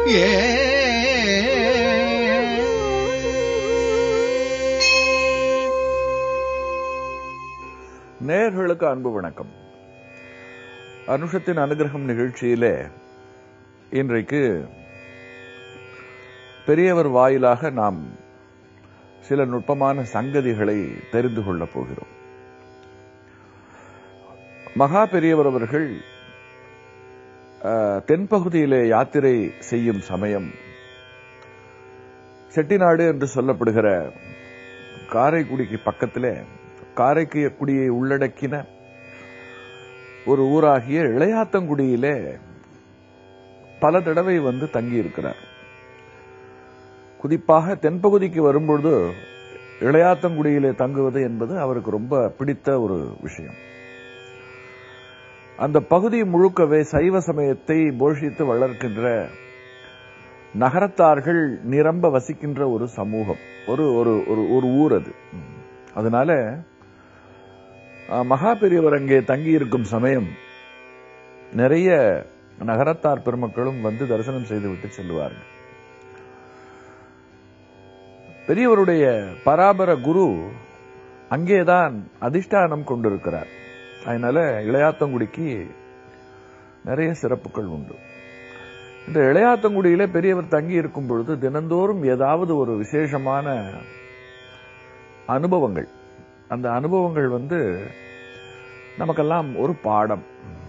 நேயர்களுக்கு அன்பு வணக்கம் அனுஷத்தின் அனுகிரகம் நிகழ்ச்சியிலே இன்றைக்கு பெரியவர் வாயிலாக நாம் சில நுட்பமான சங்கதிகளை தெரிந்து கொள்ளப் போகிறோம் மகா பெரியவர் அவர்கள் அஹ், தென்பகுதியிலே யாத்திரை செய்யும் சமயம் செட்டிநாடு என்று சொல்லப்படுகிற காரைக்குடிக்கு பக்கத்திலே காரைக்குடியை உள்ளடக்கின ஒரு ஊராகிய இளையாத்தங்குடியிலே பல தடவை வந்து தங்கி இருக்கிறார் குறிப்பாக தென்பகுதிக்கு வரும்பொழுது இளையாத்தங்குடியிலே தங்குவது என்பது அவருக்கு ரொம்ப பிடித்த ஒரு விஷயம் அந்த பகுதி முழுக்கவே சைவ சமயத்தை போஷித்து வளர்க்கின்ற நகரத்தார்கள் நிரம்ப வசிக்கின்ற ஒரு சமூகம் ஒரு ஒரு ஒரு ஒரு ஊர் அது அதனால அஹ், மகா பெரியவர் அங்கே தங்கி இருக்கும் சமயம் நிறைய நகரத்தார் பெருமக்களும் வந்து தரிசனம் செய்துவிட்டு செல்வார்கள் பெரியவருடைய பராபர குரு அங்கேதான் அதிஷ்டானம் கொண்டிருக்கிறார் அதனால இளையாத்தங்குடிக்கு நிறைய சிறப்புகள் உண்டு இந்த இளையாத்தங்குடியிலே பெரியவர் தங்கி இருக்கும் பொழுது தினந்தோறும் ஏதாவது ஒரு விசேஷமான அனுபவங்கள் அந்த அனுபவங்கள் வந்து நமக்கெல்லாம் ஒரு பாடம்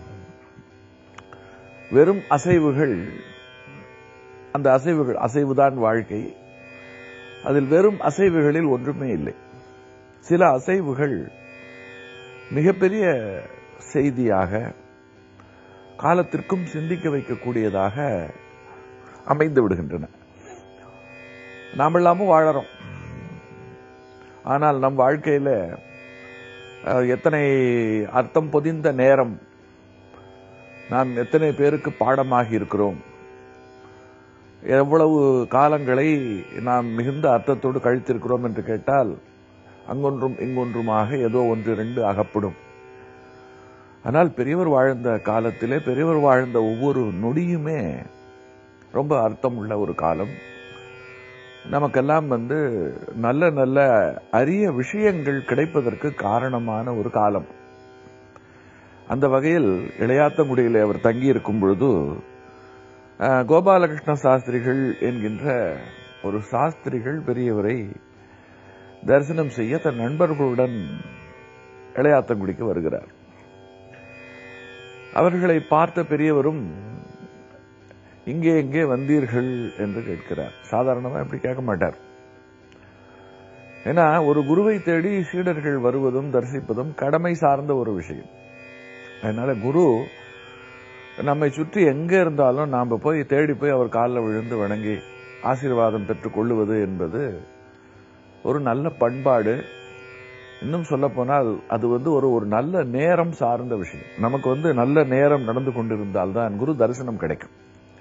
வெறும் அசைவுகள் அந்த அசைவுகள் அசைவுதான் வாழ்க்கை அதில் வெறும் அசைவுகளில் ஒன்றுமே இல்லை சில அசைவுகள் மிகப்பெரிய செய்தியாக காலத்திற்கும் சிந்திக்க வைக்கக்கூடியதாக அமைந்து விடுகின்றன நாமெல்லாமும் வாழறோம் ஆனால் நம் வாழ்க்கையில அஹ், எத்தனை அர்த்தம் பொதிந்த நேரம் நாம் எத்தனை பேருக்கு பாடமாகி இருக்கிறோம் எவ்வளவு காலங்களை நாம் மிகுந்த அர்த்தத்தோடு கழித்திருக்கிறோம் என்று கேட்டால் அங்கொன்றும் இங்கொன்றுமாக ஏதோ ஒன்று இரண்டு அகப்படும் ஆனால் பெரியவர் வாழ்ந்த காலத்திலே பெரியவர் வாழ்ந்த ஒவ்வொரு நொடியுமே ரொம்ப அர்த்தம் உள்ள ஒரு காலம் நமக்கெல்லாம் வந்து நல்ல நல்ல அரிய விஷயங்கள் கிடைப்பதற்கு காரணமான ஒரு காலம் அந்த வகையில் இளையாத்தங்குடியில் அவர் தங்கி இருக்கும் பொழுது அஹ், கோபாலகிருஷ்ண சாஸ்திரிகள் என்கின்ற ஒரு சாஸ்திரிகள் பெரியவரை தரிசனம் செய்ய தன் நண்பர்களுடன் இளையாத்தங்குடிக்கு வருகிறார் அவர்களை பார்த்த பெரியவரும் இங்கே எங்கே வந்தீர்கள் என்று கேட்கிறார் சாதாரணமா இப்படி கேட்க மாட்டார் ஏன்னா ஒரு குருவை தேடி சீடர்கள் வருவதும் தரிசிப்பதும் கடமை சார்ந்த ஒரு விஷயம் அதனால குரு நம்மை சுற்றி எங்க இருந்தாலும் நாம போய் தேடி போய் அவர் காலில் விழுந்து வணங்கி ஆசீர்வாதம் பெற்றுக் கொள்ளுவது என்பது ஒரு நல்ல பண்பாடு இன்னும் சொல்ல போனால் அது வந்து ஒரு ஒரு நல்ல நேரம் சார்ந்த விஷயம் நமக்கு வந்து நல்ல நேரம் நடந்து கொண்டிருந்தால் தான் குரு தரிசனம் கிடைக்கும்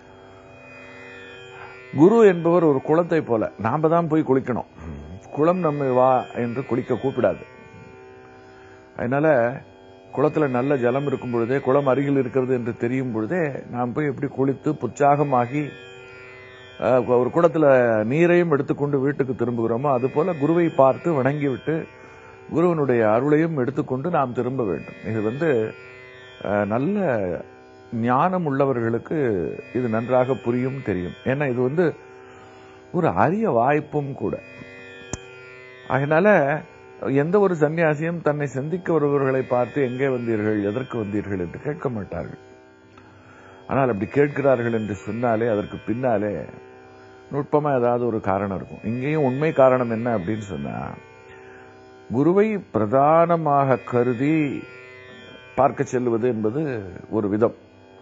குரு என்பவர் ஒரு குளத்தை போல நாம தான் போய் குளிக்கணும் குளம் நம்ம வா என்று குளிக்க கூப்பிடாது அதனால குளத்துல நல்ல ஜலம் இருக்கும் பொழுதே குளம் அருகில் இருக்கிறது என்று தெரியும் பொழுதே நாம் போய் எப்படி குளித்து புற்சாகமாகி அஹ், ஒரு குடத்துல நீரையும் எடுத்துக்கொண்டு வீட்டுக்கு திரும்புகிறோமோ அது போல குருவை பார்த்து வணங்கிவிட்டு குருவனுடைய அருளையும் எடுத்துக்கொண்டு நாம் திரும்ப வேண்டும் இது வந்து அஹ், நல்ல ஞானம் உள்ளவர்களுக்கு இது நன்றாக புரியும் தெரியும் ஏன்னா இது வந்து ஒரு அரிய வாய்ப்பும் கூட அதனால எந்த ஒரு சன்னியாசியும் தன்னை சந்திக்க வருபவர்களை பார்த்து எங்கே வந்தீர்கள் எதற்கு வந்தீர்கள் என்று கேட்க மாட்டார்கள் ஆனால் அப்படி கேட்கிறார்கள் என்று சொன்னாலே அதற்கு பின்னாலே நுட்பமா ஏதாவது ஒரு காரணம் இருக்கும் இங்கேயும் உண்மை காரணம் என்ன அப்படின்னு சொன்னா குருவை பிரதானமாக கருதி பார்க்க செல்வது என்பது ஒரு விதம்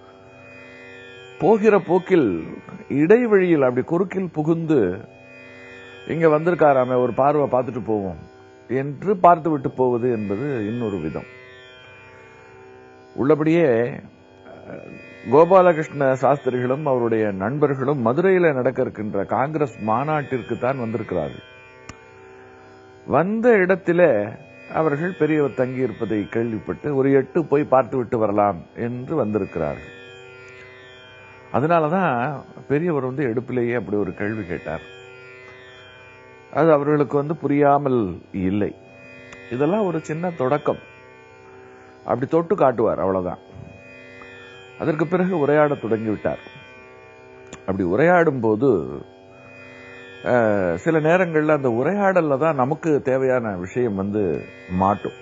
போகிற போக்கில் இடைவழியில் அப்படி குறுக்கில் புகுந்து இங்க வந்திருக்காராமே ஒரு பார்வை பார்த்துட்டு போவோம் என்று பார்த்து விட்டு போவது என்பது இன்னொரு விதம் உள்ளபடியே அஹ், கோபாலகிருஷ்ண சாஸ்திரிகளும் அவருடைய நண்பர்களும் மதுரையில நடக்க இருக்கின்ற காங்கிரஸ் மாநாட்டிற்கு தான் வந்திருக்கிறார்கள் வந்த இடத்திலே அவர்கள் பெரியவர் தங்கியிருப்பதை கேள்விப்பட்டு ஒரு எட்டு போய் பார்த்து விட்டு வரலாம் என்று வந்திருக்கிறார்கள் அதனாலதான் பெரியவர் வந்து எடுப்பிலேயே அப்படி ஒரு கேள்வி கேட்டார் அது அவர்களுக்கு வந்து புரியாமல் இல்லை இதெல்லாம் ஒரு சின்ன தொடக்கம் அப்படி தொட்டு காட்டுவார் அவ்வளவுதான் அதற்கு பிறகு உரையாட தொடங்கி விட்டார் அப்படி உரையாடும் போது அஹ், சில நேரங்கள்ல அந்த உரையாடல்ல தான் நமக்கு தேவையான விஷயம் வந்து மாட்டும்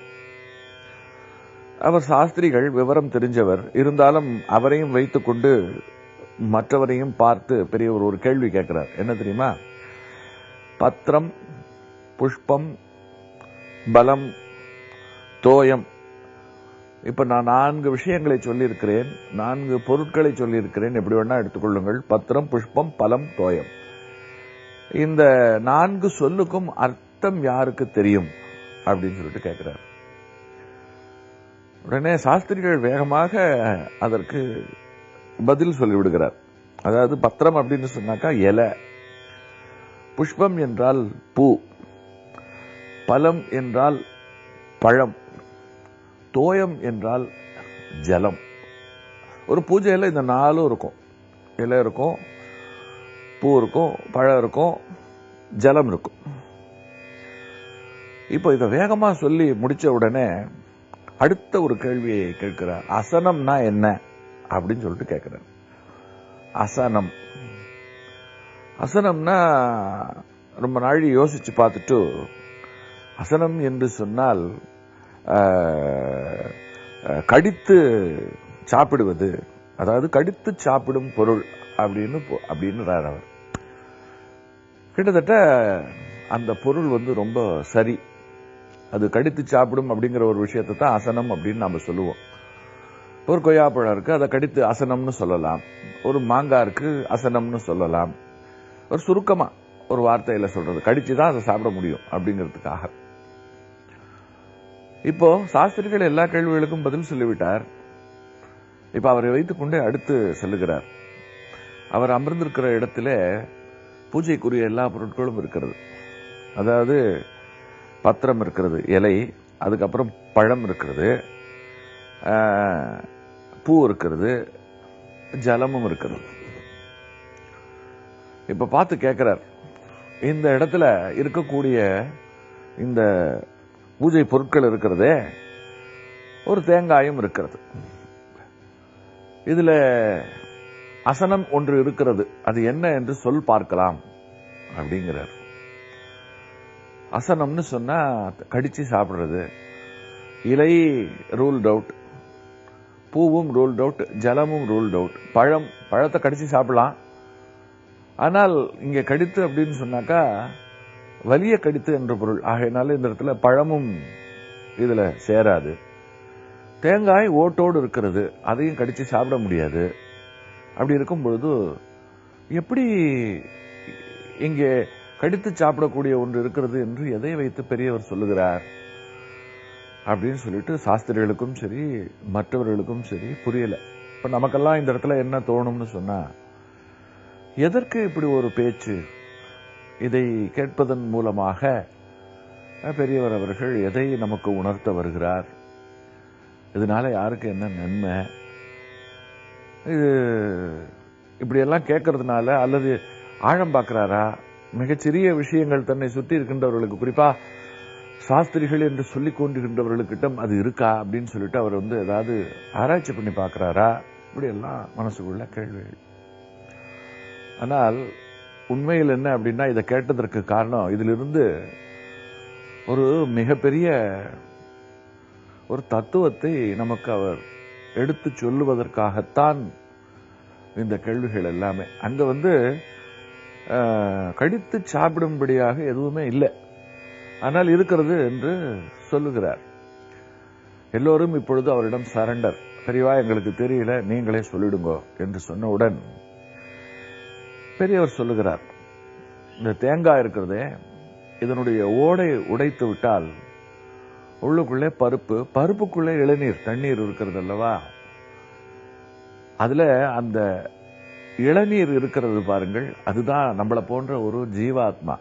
அவர் சாஸ்திரிகள் விவரம் தெரிஞ்சவர் இருந்தாலும் அவரையும் வைத்துக்கொண்டு மற்றவரையும் பார்த்து பெரியவர் ஒரு கேள்வி கேட்கிறார் என்ன தெரியுமா பத்திரம் புஷ்பம் பலம் தோயம் இப்ப நான் நான்கு விஷயங்களை சொல்லியிருக்கிறேன் நான்கு பொருட்களை சொல்லியிருக்கிறேன் எப்படி வேணா எடுத்துக்கொள்ளுங்கள் பத்திரம் புஷ்பம் பலம் தோயம் இந்த நான்கு சொல்லுக்கும் அர்த்தம் யாருக்கு தெரியும் அப்படின்னு சொல்லிட்டு கேட்கிறார் உடனே சாஸ்திரிகள் வேகமாக அதற்கு பதில் சொல்லிவிடுகிறார் அதாவது பத்திரம் அப்படின்னு சொன்னாக்கா இலை புஷ்பம் என்றால் பூ பலம் என்றால் பழம் தோயம் என்றால் ஜலம் ஒரு பூஜையில் இந்த நாலும் இருக்கும் இலை இருக்கும் பூ இருக்கும் பழம் இருக்கும் ஜலம் இருக்கும் இப்போ இதை வேகமா சொல்லி முடிச்ச உடனே அடுத்த ஒரு கேள்வியை கேட்கிறார் அசனம்னா என்ன அப்படின்னு சொல்லிட்டு கேட்கிறார் அசனம் அசனம்னா ரொம்ப நாள் யோசிச்சு பார்த்துட்டு அசனம் என்று சொன்னால் ஆஹ், ஆஹ், கடித்து சாப்பிடுவது அதாவது கடித்து சாப்பிடும் பொருள் அப்படின்னு பொ- அப்படின்றார் அவர் கிட்டத்தட்ட அந்த பொருள் வந்து ரொம்ப சரி அது கடித்து சாப்பிடும் அப்படிங்கிற ஒரு விஷயத்தை தான் அசனம் அப்படின்னு நாம சொல்லுவோம் ஒரு கொய்யாப்பழம் இருக்கு அதை கடித்து அசனம்னு சொல்லலாம் ஒரு மாங்காய் இருக்கு அசனம்னு சொல்லலாம் ஒரு சுருக்கமா ஒரு வார்த்தையில சொல்றது கடிச்சு தான் அதை சாப்பிட முடியும் அப்படிங்கிறதுக்காக இப்போ சாஸ்திரிகள் எல்லா கேள்விகளுக்கும் பதில் சொல்லிவிட்டார் இப்ப அவரை வைத்துக்கொண்டே அடுத்து செல்லுகிறார் அவர் அமர்ந்திருக்கிற இடத்துல பூஜைக்குரிய எல்லா பொருட்களும் இருக்கிறது அதாவது பத்திரம் இருக்கிறது இலை அதுக்கப்புறம் பழம் இருக்கிறது ஆஹ், பூ இருக்கிறது ஜலமும் இருக்கிறது இப்ப பார்த்து கேட்கிறார் இந்த இடத்துல இருக்கக்கூடிய இந்த பூஜை பொருட்கள் இருக்கிறதே ஒரு தேங்காயும் இருக்கிறது இதுல அசனம் ஒன்று இருக்கிறது அது என்ன என்று சொல் பார்க்கலாம் அப்படிங்கிறார் அசனம்னு சொன்னா கடிச்சு சாப்பிடுறது இலை ரூல்ட் அவுட் பூவும் ரூல்ட் அவுட் ஜலமும் ரூல்ட் அவுட் பழம் பழத்தை கடிச்சு சாப்பிடலாம் ஆனால் இங்க கடித்து அப்படின்னு சொன்னாக்கா வலிய கடித்து என்ற பொருள் ஆகையினால இந்த இடத்துல பழமும் இதுல சேராது தேங்காய் ஓட்டோடு இருக்கிறது அதையும் கடிச்சு சாப்பிட முடியாது அப்படி இருக்கும் பொழுது எப்படி இங்கே கடித்து சாப்பிடக்கூடிய ஒன்று இருக்கிறது என்று எதை வைத்து பெரியவர் சொல்லுகிறார் அப்படின்னு சொல்லிட்டு சாஸ்திரிகளுக்கும் சரி மற்றவர்களுக்கும் சரி புரியல இப்ப நமக்கெல்லாம் இந்த இடத்துல என்ன தோணும்னு சொன்னா எதற்கு இப்படி ஒரு பேச்சு இதை கேட்பதன் மூலமாக அஹ், பெரியவர் அவர்கள் எதை நமக்கு உணர்த்த வருகிறார் இதனால யாருக்கு என்ன நன்மை இது இப்படியெல்லாம் கேட்கறதுனால அல்லது ஆழம் பார்க்கிறாரா மிகச்சிறிய விஷயங்கள் தன்னை சுற்றி இருக்கின்றவர்களுக்கு குறிப்பா சாஸ்திரிகள் என்று சொல்லிக் கொண்டிருக்கின்றவர்களுக்கிட்டம் அது இருக்கா அப்படின்னு சொல்லிட்டு அவர் வந்து ஏதாவது ஆராய்ச்சி பண்ணி பார்க்கறாரா இப்படி எல்லாம் மனசுக்குள்ள கேள்விகள் ஆனால் உண்மையில் என்ன அப்படின்னா இதை கேட்டதற்கு காரணம் இதிலிருந்து ஒரு மிகப்பெரிய ஒரு தத்துவத்தை நமக்கு அவர் எடுத்து சொல்லுவதற்காகத்தான் இந்த கேள்விகள் எல்லாமே அங்க வந்து அஹ், கடித்து சாப்பிடும்படியாக எதுவுமே இல்லை ஆனால் இருக்கிறது என்று சொல்லுகிறார் எல்லோரும் இப்பொழுது அவரிடம் சரண்டர் பெரியவா எங்களுக்கு தெரியல நீங்களே சொல்லிடுங்கோ என்று சொன்னவுடன் பெரியவர் சொல்லுகிறார் இந்த தேங்காய் இருக்கிறதே இதனுடைய ஓடை உடைத்து விட்டால் உள்ளுக்குள்ளே பருப்பு பருப்புக்குள்ளே இளநீர் தண்ணீர் இருக்கிறது அல்லவா அதுல அந்த இளநீர் இருக்கிறது பாருங்கள் அதுதான் நம்மளை போன்ற ஒரு ஜீவாத்மா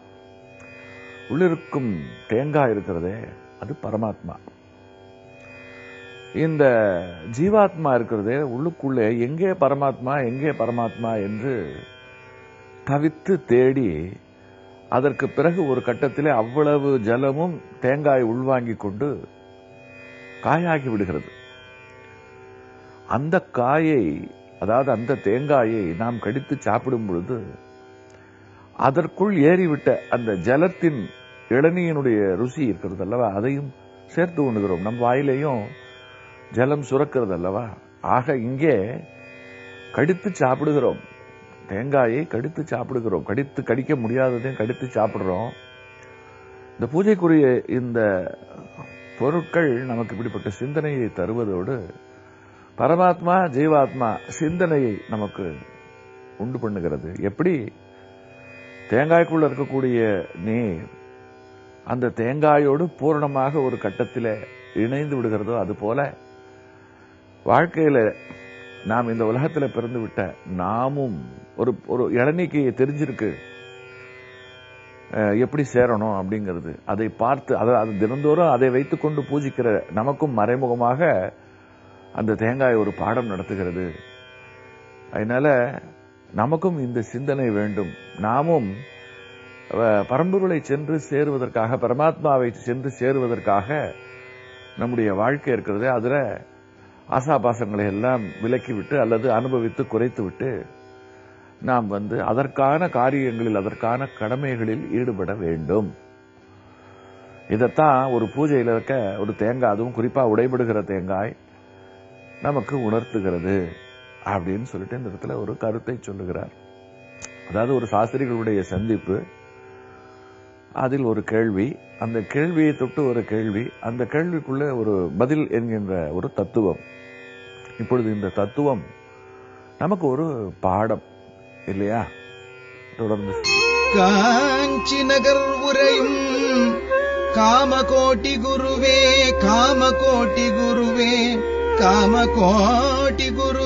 உள்ளிருக்கும் தேங்காய் இருக்கிறதே அது பரமாத்மா இந்த ஜீவாத்மா இருக்கிறதே உள்ளுக்குள்ளே எங்கே பரமாத்மா எங்கே பரமாத்மா என்று தவித்து தேடி அதற்கு பிறகு ஒரு கட்டத்திலே அவ்வளவு ஜலமும் தேங்காய் உள்வாங்கிக் கொண்டு காயாகி விடுகிறது அந்த காயை அதாவது அந்த தேங்காயை நாம் கடித்து சாப்பிடும் பொழுது அதற்குள் ஏறிவிட்ட அந்த ஜலத்தின் இளநீயினுடைய ருசி இருக்கிறது அல்லவா அதையும் சேர்த்து உண்ணுகிறோம் நம் வாயிலையும் ஜலம் சுரக்கிறது அல்லவா ஆக இங்கே கடித்து சாப்பிடுகிறோம் தேங்காயை கடித்து சாப்பிடுகிறோம் கடித்து கடிக்க முடியாததையும் கடித்து சாப்பிடுறோம் இந்த பூஜைக்குரிய இந்த பொருட்கள் நமக்கு இப்படிப்பட்ட சிந்தனையை தருவதோடு பரமாத்மா ஜீவாத்மா சிந்தனையை நமக்கு உண்டு பண்ணுகிறது எப்படி தேங்காய்க்குள்ள இருக்கக்கூடிய நீர் அந்த தேங்காயோடு பூரணமாக ஒரு கட்டத்தில் இணைந்து விடுகிறதோ அது போல வாழ்க்கையில நாம் இந்த உலகத்துல பிறந்து விட்ட நாமும் ஒரு ஒரு இளநீக்கு தெரிஞ்சிருக்கு அஹ், எப்படி சேரணும் அப்படிங்கிறது அதை பார்த்து அதை அது தினந்தோறும் அதை வைத்துக்கொண்டு பூஜிக்கிற நமக்கும் மறைமுகமாக அந்த தேங்காய் ஒரு பாடம் நடத்துகிறது அதனால நமக்கும் இந்த சிந்தனை வேண்டும் நாமும் அஹ், பரம்பொருளை சென்று சேருவதற்காக பரமாத்மாவை சென்று சேருவதற்காக நம்முடைய வாழ்க்கை இருக்கிறது அதுல ஆசாபாசங்களை எல்லாம் விலக்கிவிட்டு அல்லது அனுபவித்து குறைத்து விட்டு நாம் வந்து அதற்கான காரியங்களில் அதற்கான கடமைகளில் ஈடுபட வேண்டும் இதைத்தான் ஒரு பூஜையில் இருக்க ஒரு தேங்காய் அதுவும் குறிப்பா உடைபடுகிற தேங்காய் நமக்கு உணர்த்துகிறது அப்படின்னு சொல்லிட்டு இந்த இடத்துல ஒரு கருத்தை சொல்லுகிறார் அதாவது ஒரு சாஸ்திரிகளுடைய சந்திப்பு அதில் ஒரு கேள்வி அந்த கேள்வியை தொட்டு ஒரு கேள்வி அந்த கேள்விக்குள்ள ஒரு பதில் என்கின்ற ஒரு தத்துவம் இப்பொழுது இந்த தத்துவம் நமக்கு ஒரு பாடம் இல்லையா தொடர்ந்து காஞ்சி நகர் உரையும் காமகோட்டி குருவே காமகோட்டி குருவே காமகோட்டி குருவே